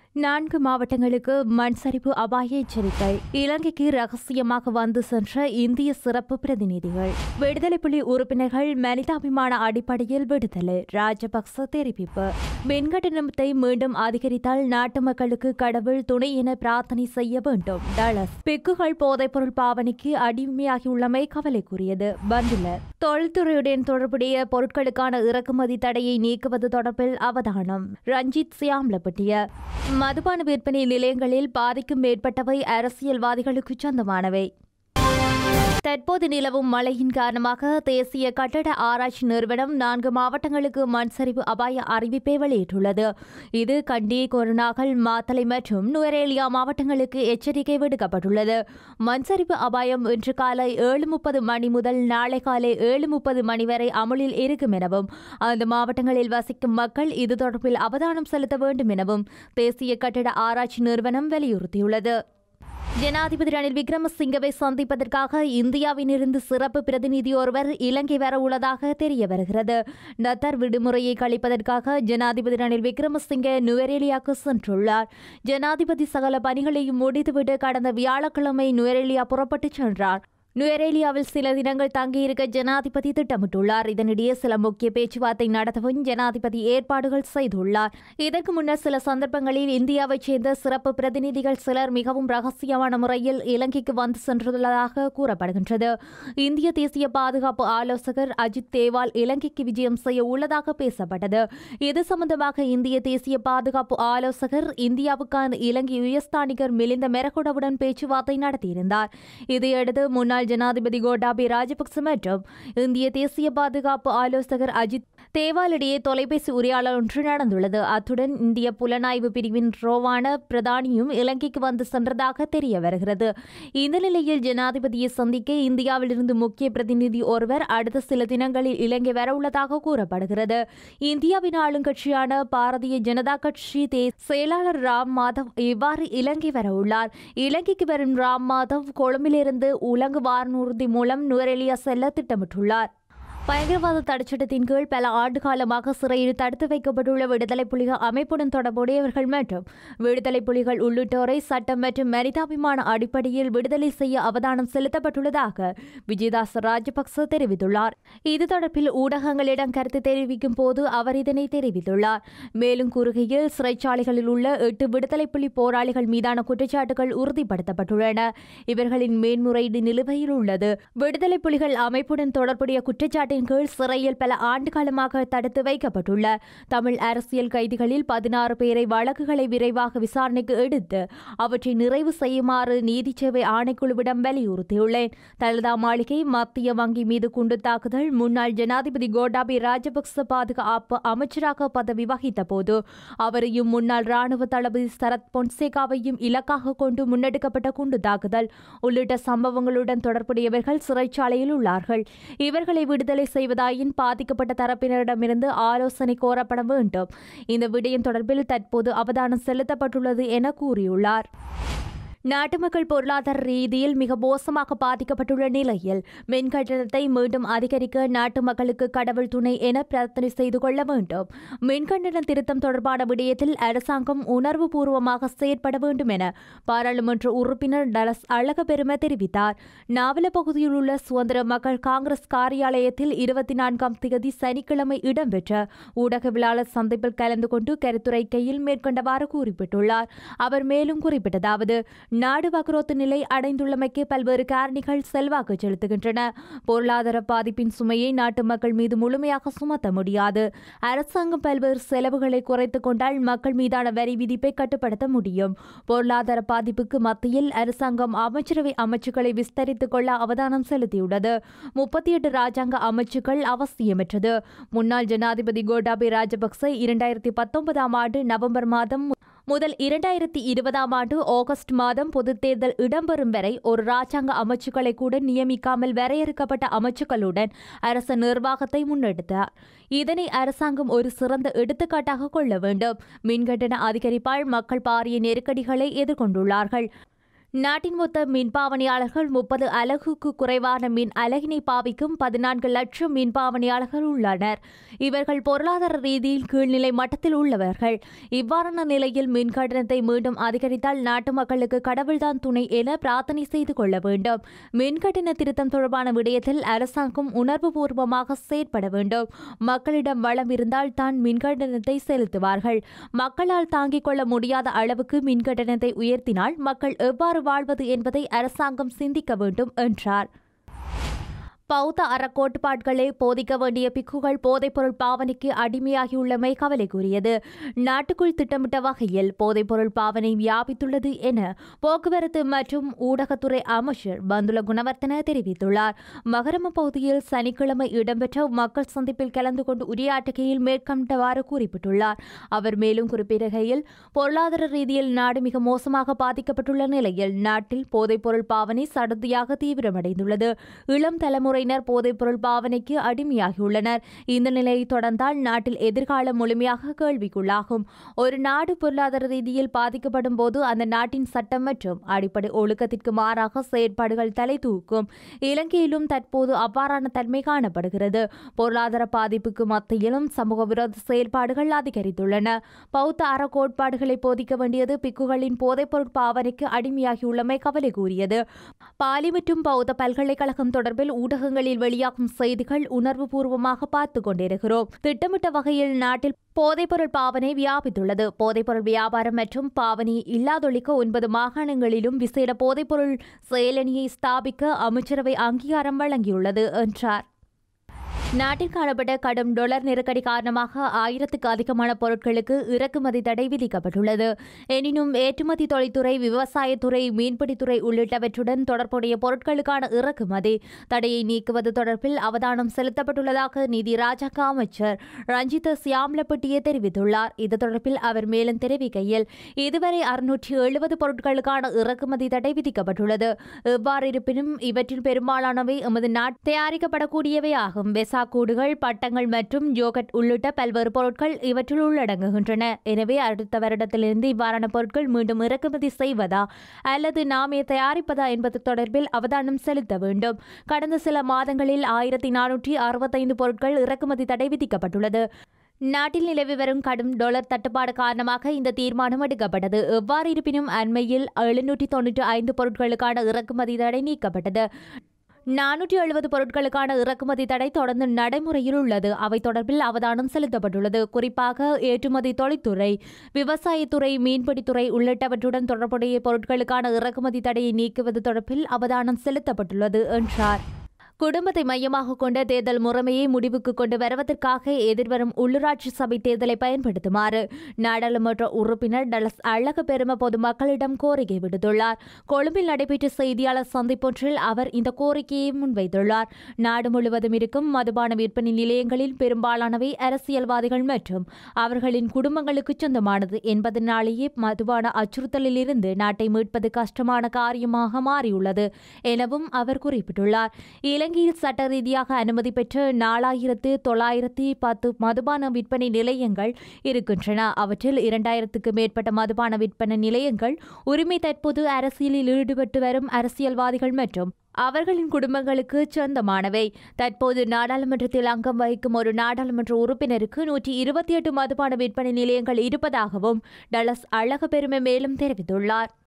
நான்கு மாவட்டங்களுக்கு மண் சரிவு அபாய எச்சரிக்கை இலங்கைக்கு ரகசியமாக வந்து சென்ற இந்திய சிறப்பு பிரதிநிதிகள் விடுதலை புலி உறுப்பினர்கள் மனிதாபிமான அடிப்படையில் விடுதலை ராஜபக்ச தெரிவிப்பு மின்கட்டணத்தை மீண்டும் அதிகரித்தால் நாட்டு மக்களுக்கு கடவுள் துணை என பிரார்த்தனை செய்ய வேண்டும் டலஸ் பிக்குகள் போதைப்பொருள் பாவனைக்கு அடிமையாகியுள்ளமை கவலைக்குரியது பந்துல தொழில்துறையுடன் தொடர்புடைய பொருட்களுக்கான இறக்குமதி தடையை நீக்குவது தொடர்பில் அவதானம் ரஞ்சித் சியாம்லப்பட்டிய மதுபான விற்பனை நிலையங்களில் பாதிக்கும் மேற்பட்டவை அரசியல்வாதிகளுக்கு சொந்தமானவை தற்போது நிலவும் மழையின் காரணமாக தேசிய கட்டட ஆராய்ச்சி நிறுவனம் நான்கு மாவட்டங்களுக்கு மண் சரிவு அபாய அறிவிப்பை வெளியிட்டுள்ளது இது கண்டி கொருநாகல் மாத்தளை மற்றும் நுவரேலியா மாவட்டங்களுக்கு எச்சரிக்கை விடுக்கப்பட்டுள்ளது மண் சரிவு அபாயம் இன்று காலை ஏழு முப்பது மணி முதல் நாளை காலை ஏழு முப்பது மணி வரை அமலில் இருக்கும் எனவும் அந்த மாவட்டங்களில் வசிக்கும் மக்கள் இது தொடர்பில் அவதானம் செலுத்த வேண்டும் எனவும் தேசிய கட்டட ஆராய்ச்சி நிறுவனம் வலியுறுத்தியுள்ளது ஜனாதிபதி ரணில் விக்ரமசிங்கவை சந்திப்பதற்காக இந்தியாவிலிருந்து சிறப்பு பிரதிநிதி ஒருவர் இலங்கை வர உள்ளதாக தெரிய வருகிறது நத்தர் விடுமுறையை கழிப்பதற்காக ஜனாதிபதி ரணில் விக்ரமசிங்கே நுவரேலியாவுக்கு சென்றுள்ளார் ஜனாதிபதி சகல பணிகளையும் முடித்துவிட்டு கடந்த வியாழக்கிழமை நுவரேலியா புறப்பட்டுச் சென்றார் நுவரேலியாவில் சில தினங்கள் தங்கியிருக்க ஜனாதிபதி திட்டமிட்டுள்ளார் இதனிடையே சில முக்கிய பேச்சுவார்த்தை நடத்தவும் ஜனாதிபதி ஏற்பாடுகள் செய்துள்ளார் இதற்கு முன்னர் சில சந்தர்ப்பங்களில் இந்தியாவைச் சேர்ந்த சிறப்பு பிரதிநிதிகள் சிலர் மிகவும் ரகசியமான முறையில் இலங்கைக்கு வந்து சென்றுள்ளதாக கூறப்படுகின்றது இந்திய தேசிய பாதுகாப்பு ஆலோசகர் அஜித் தேவால் இலங்கைக்கு விஜயம் செய்ய உள்ளதாக பேசப்பட்டது இது சம்பந்தமாக இந்திய தேசிய பாதுகாப்பு ஆலோசகர் இந்தியாவுக்கான இலங்கை உயர்ஸ்தானிகர் மிலிந்த மெரகொடவுடன் பேச்சுவார்த்தை நடத்தியிருந்தார் இதையடுத்து முன்னாள் ஜனாதிபதி கோட்டாபி ராஜபக்ச மற்றும் இந்திய தேசிய பாதுகாப்பு ஆலோசகர் அஜித் தேவாலிடையே தொலைபேசி உரையாடல் ஒன்று நடந்துள்ளது அத்துடன் இந்திய புலனாய்வு பிரிவின் ரோவான பிரதானியும் இலங்கைக்கு வந்து சென்றதாக தெரிய வருகிறது இந்த நிலையில் ஜனாதிபதியை சந்திக்க இந்தியாவிலிருந்து முக்கிய பிரதிநிதி ஒருவர் அடுத்த சில தினங்களில் இலங்கை வரவுள்ளதாக கூறப்படுகிறது இந்தியாவின் ஆளுங்கட்சியான பாரதிய ஜனதா கட்சி தே செயலாளர் ராம் மாதவ் இவ்வாறு இலங்கை வரவுள்ளார் இலங்கைக்கு வரும் ராம் மாதவ் கொழும்பிலிருந்து உலங்கு வானூர்தி மூலம் நுவரெலியா செல்ல திட்டமிட்டுள்ளார் பயங்கரவாத தடைச்சட்டத்தின் கீழ் பல ஆண்டு காலமாக சிறையில் தடுத்து வைக்கப்பட்டுள்ள விடுதலை புலிகள் அமைப்புடன் தொடர்புடையவர்கள் மற்றும் விடுதலை புலிகள் உள்ளிட்டோரை சட்டம் மற்றும் மனிதாபிமான அடிப்படையில் விடுதலை செய்ய அவதானம் செலுத்தப்பட்டுள்ளதாக விஜயதாஸ் ராஜபக்ச தெரிவித்துள்ளார் இது தொடர்பில் ஊடகங்களிடம் கருத்து தெரிவிக்கும் போது அவர் இதனை தெரிவித்துள்ளார் மேலும் கூறுகையில் சிறைச்சாலைகளில் உள்ள எட்டு விடுதலை புலி போராளிகள் மீதான குற்றச்சாட்டுகள் உறுதிப்படுத்தப்பட்டுள்ளன இவர்களின் மேன்முறையீடு நிலுவையில் உள்ளது விடுதலை புலிகள் அமைப்புடன் தொடர்புடைய குற்றச்சாட்டு சட்டத்தின் கீழ் சிறையில் பல ஆண்டு காலமாக தடுத்து வைக்கப்பட்டுள்ள தமிழ் அரசியல் கைதிகளில் பதினாறு பேரை வழக்குகளை விரைவாக விசாரணைக்கு எடுத்து அவற்றை நிறைவு செய்யுமாறு நீதி சேவை ஆணைக்குழுவிடம் வலியுறுத்தியுள்ளேன் தலதா மாளிகை மத்திய வங்கி மீது குண்டு தாக்குதல் முன்னாள் ஜனாதிபதி கோட்டாபி ராஜபக்ச பாதுகாப்பு அமைச்சராக பதவி வகித்த போது அவரையும் முன்னாள் ராணுவ தளபதி சரத் பொன்சேகாவையும் இலக்காக கொண்டு முன்னெடுக்கப்பட்ட குண்டு தாக்குதல் உள்ளிட்ட சம்பவங்களுடன் தொடர்புடையவர்கள் சிறைச்சாலையில் உள்ளார்கள் இவர்களை விடுதலை விடுதலை செய்வதாயின் பாதிக்கப்பட்ட தரப்பினரிடமிருந்து ஆலோசனை கோரப்பட வேண்டும் இந்த விடயம் தொடர்பில் தற்போது அவதானம் செலுத்தப்பட்டுள்ளது என கூறியுள்ளார் நாட்டு மக்கள் பொருளாதார ரீதியில் மிக மோசமாக பாதிக்கப்பட்டுள்ள நிலையில் மின் கட்டணத்தை மீண்டும் அதிகரிக்க நாட்டு மக்களுக்கு கடவுள் துணை என பிரார்த்தனை செய்து கொள்ள வேண்டும் மின் கட்டண திருத்தம் தொடர்பான விடயத்தில் அரசாங்கம் உணர்வு பூர்வமாக செயற்பட வேண்டும் என பாராளுமன்ற உறுப்பினர் டலஸ் அழகபெரும தெரிவித்தார் நாவல பகுதியில் உள்ள சுதந்திர மக்கள் காங்கிரஸ் காரியாலயத்தில் இருபத்தி நான்காம் தேதி சனிக்கிழமை இடம்பெற்ற ஊடகவியலாளர் சந்திப்பில் கலந்து கொண்டு கருத்துரைக்கையில் மேற்கொண்டவாறு குறிப்பிட்டுள்ளார் அவர் மேலும் குறிப்பிட்டதாவது நாடு வக்ரோத்து நிலை அடைந்துள்ளமைக்கு பல்வேறு காரணிகள் செல்வாக்கு செலுத்துகின்றன பொருளாதார பாதிப்பின் சுமையை நாட்டு மக்கள் மீது முழுமையாக சுமத்த முடியாது அரசாங்கம் பல்வேறு செலவுகளை குறைத்துக் கொண்டால் மக்கள் மீதான வரி விதிப்பை கட்டுப்படுத்த முடியும் பொருளாதார பாதிப்புக்கு மத்தியில் அரசாங்கம் அமைச்சரவை அமைச்சுக்களை விஸ்தரித்துக் கொள்ள அவதானம் செலுத்தியுள்ளது முப்பத்தி எட்டு ராஜாங்க அமைச்சுக்கள் அவசியமற்றது முன்னாள் ஜனாதிபதி கோட்டாபி ராஜபக்ச இரண்டாயிரத்தி பத்தொன்பதாம் ஆண்டு நவம்பர் மாதம் முதல் இரண்டாயிரத்தி இருபதாம் ஆண்டு ஆகஸ்ட் மாதம் பொதுத் தேர்தல் இடம்பெறும் வரை ஒரு ராஜாங்க அமைச்சுக்களை கூட நியமிக்காமல் வரையறுக்கப்பட்ட அமைச்சுக்களுடன் அரச நிர்வாகத்தை முன்னெடுத்தார் இதனை அரசாங்கம் ஒரு சிறந்த எடுத்துக்காட்டாக கொள்ள வேண்டும் மின்கட்டண அதிகரிப்பால் மக்கள் பாரிய நெருக்கடிகளை எதிர்கொண்டுள்ளார்கள் நாட்டின் மொத்த மின் பாவனையாளர்கள் முப்பது அலகுக்கு குறைவான மின் அலகினை பாவிக்கும் பதினான்கு லட்சம் மின் பாவனையாளர்கள் உள்ளனர் இவர்கள் பொருளாதார ரீதியில் கீழ்நிலை மட்டத்தில் உள்ளவர்கள் இவ்வாறான நிலையில் மின் கட்டணத்தை மீண்டும் அதிகரித்தால் நாட்டு மக்களுக்கு கடவுள்தான் துணை என பிரார்த்தனை செய்து கொள்ள வேண்டும் மின் கட்டண திருத்தம் தொடர்பான விடயத்தில் அரசாங்கம் உணர்வுபூர்வமாக செயற்பட வேண்டும் மக்களிடம் வளம் இருந்தால் தான் மின் கட்டணத்தை செலுத்துவார்கள் மக்களால் தாங்கிக் கொள்ள முடியாத அளவுக்கு மின் கட்டணத்தை உயர்த்தினால் மக்கள் எவ்வாறு வாழ்வது என்பதை அரசாங்கம் சிந்திக்க வேண்டும் என்றார் பௌத்த அறக்கோட்பாடுகளை போதிக்க வேண்டிய பிக்குகள் போதைப்பொருள் பாவனைக்கு அடிமையாகியுள்ளமை கவலைக்குரியது நாட்டுக்குள் திட்டமிட்ட வகையில் போதைப்பொருள் பாவனை வியாபித்துள்ளது என போக்குவரத்து மற்றும் ஊடகத்துறை அமைச்சர் பந்துல குணவர்த்தன தெரிவித்துள்ளார் மகரம பகுதியில் சனிக்கிழமை இடம்பெற்ற மக்கள் சந்திப்பில் கலந்து கொண்டு உரையாற்றுகையில் மேற்கண்டவாறு குறிப்பிட்டுள்ளார் அவர் மேலும் குறிப்பிடுகையில் பொருளாதார ரீதியில் நாடு மிக மோசமாக பாதிக்கப்பட்டுள்ள நிலையில் நாட்டில் போதைப்பொருள் பாவனை சடதியாக தீவிரமடைந்துள்ளது இளம் தலைமுறையினர் போதைப்பொருள் பாவனைக்கு அடிமையாகியுள்ளனர் இந்த நிலை தொடர்ந்தால் நாட்டில் எதிர்காலம் முழுமையாக கேள்விக்குள்ளாகும் ஒரு நாடு பொருளாதார ரீதியில் பாதிக்கப்படும் போது அந்த நாட்டின் சட்டம் மற்றும் அடிப்படை ஒழுக்கத்திற்கு மாறாக செயற்பாடுகள் தலை தூக்கும் இலங்கையிலும் தற்போது அவ்வாறான தன்மை காணப்படுகிறது பொருளாதார பாதிப்புக்கு மத்தியிலும் சமூக விரோத செயல்பாடுகள் அதிகரித்துள்ளன பௌத்த அறக்கோட்பாடுகளை போதிக்க வேண்டியது பிக்குகளின் போதைப்பொருள் பாவனைக்கு அடிமையாகியுள்ளமை கவலை கூறியது பாலி மற்றும் பௌத்த பல்கலைக்கழகம் தொடர்பில் ஊடகங்களில் வெளியாகும் செய்திகள் உணர்வுபூர்வமாக பார்த்து கொண்டிருக்கிறோம் திட்டமிட்ட வகையில் நாட்டில் போதைப்பொருள் பாவனை வியாபித்துள்ளது போதைப்பொருள் வியாபாரம் மற்றும் பாவனை இல்லாதொழிக்க ஒன்பது மாகாணங்களிலும் விசேட போதைப்பொருள் செயலணியை ஸ்தாபிக்க அமைச்சரவை அங்கீகாரம் வழங்கியுள்ளது என்றார் நாட்டில் காணப்பட்ட கடும் டொலர் நெருக்கடி காரணமாக ஆயிரத்துக்கு அதிகமான பொருட்களுக்கு இறக்குமதி தடை விதிக்கப்பட்டுள்ளது எனினும் ஏற்றுமதி தொழில்துறை விவசாயத்துறை மீன்பிடித்துறை உள்ளிட்டவற்றுடன் தொடர்புடைய பொருட்களுக்கான இறக்குமதி தடையை நீக்குவது தொடர்பில் அவதானம் செலுத்தப்பட்டுள்ளதாக நிதி ராஜாங்க அமைச்சர் ரஞ்சித சியாம்லப்பட்டியே தெரிவித்துள்ளார் இது தொடர்பில் அவர் மேலும் தெரிவிக்கையில் இதுவரை அறுநூற்றி எழுபது பொருட்களுக்கான இறக்குமதி தடை விதிக்கப்பட்டுள்ளது எவ்வாறு இருப்பினும் இவற்றில் பெரும்பாலானவை எமது நாட் தயாரிக்கப்படக்கூடியவை ஆகும் கூடுகள் பட்டங்கள் மற்றும் யோகட் உள்ளிட்ட பல்வேறு பொருட்கள் இவற்றில் உள்ளடங்குகின்றன எனவே அடுத்த வருடத்திலிருந்து இவ்வாறான பொருட்கள் மீண்டும் இறக்குமதி செய்வதா அல்லது நாமே தயாரிப்பதா என்பது தொடர்பில் அவதானம் செலுத்த வேண்டும் கடந்த சில மாதங்களில் ஆயிரத்தி நானூற்றி அறுபத்தைந்து பொருட்கள் இறக்குமதி தடை விதிக்கப்பட்டுள்ளது நாட்டில் நிலவி வரும் கடும் டாலர் தட்டுப்பாடு காரணமாக இந்த தீர்மானம் எடுக்கப்பட்டது எவ்வாறு இருப்பினும் அண்மையில் எழுநூற்றி தொன்னூற்றி ஐந்து பொருட்களுக்கான இறக்குமதி தடை நீக்கப்பட்டது நானூற்றி எழுபது பொருட்களுக்கான இறக்குமதி தடை தொடர்ந்து நடைமுறையில் உள்ளது அவை தொடர்பில் அவதானம் செலுத்தப்பட்டுள்ளது குறிப்பாக ஏற்றுமதி தொழில்துறை விவசாயத்துறை மீன்பிடித்துறை உள்ளிட்டவற்றுடன் தொடர்புடைய பொருட்களுக்கான இறக்குமதி தடையை நீக்குவது தொடர்பில் அவதானம் செலுத்தப்பட்டுள்ளது என்றார் குடும்பத்தை மையமாக கொண்ட தேர்தல் முறைமையை முடிவுக்கு கொண்டு வருவதற்காக எதிர்வரும் உள்ளூராட்சி சபை தேர்தலை பயன்படுத்துமாறு நாடாளுமன்ற உறுப்பினர் டலஸ் அழக பெரும பொதுமக்களிடம் கோரிக்கை விடுத்துள்ளார் கொழும்பில் நடைபெற்ற செய்தியாளர் சந்திப்பொன்றில் அவர் இந்த கோரிக்கையை முன்வைத்துள்ளார் நாடு முழுவதும் இருக்கும் மதுபான விற்பனை நிலையங்களில் பெரும்பாலானவை அரசியல்வாதிகள் மற்றும் அவர்களின் குடும்பங்களுக்கு சொந்தமானது என்பதனாலேயே மதுபான அச்சுறுத்தலில் இருந்து நாட்டை மீட்பது கஷ்டமான காரியமாக மாறியுள்ளது எனவும் அவர் குறிப்பிட்டுள்ளார் இலங்கையில் சட்ட ரீதியாக அனுமதி பெற்ற நாலாயிரத்து தொள்ளாயிரத்தி பத்து மதுபான விற்பனை நிலையங்கள் இருக்கின்றன அவற்றில் இரண்டாயிரத்துக்கு மேற்பட்ட மதுபான விற்பனை நிலையங்கள் உரிமை தற்போது அரசியலில் ஈடுபட்டு வரும் அரசியல்வாதிகள் மற்றும் அவர்களின் குடும்பங்களுக்கு சொந்தமானவை தற்போது நாடாளுமன்றத்தில் அங்கம் வகிக்கும் ஒரு நாடாளுமன்ற உறுப்பினருக்கு நூற்றி இருபத்தி எட்டு மதுபான விற்பனை நிலையங்கள் இருப்பதாகவும் டலஸ் அழக பெருமை மேலும் தெரிவித்துள்ளார்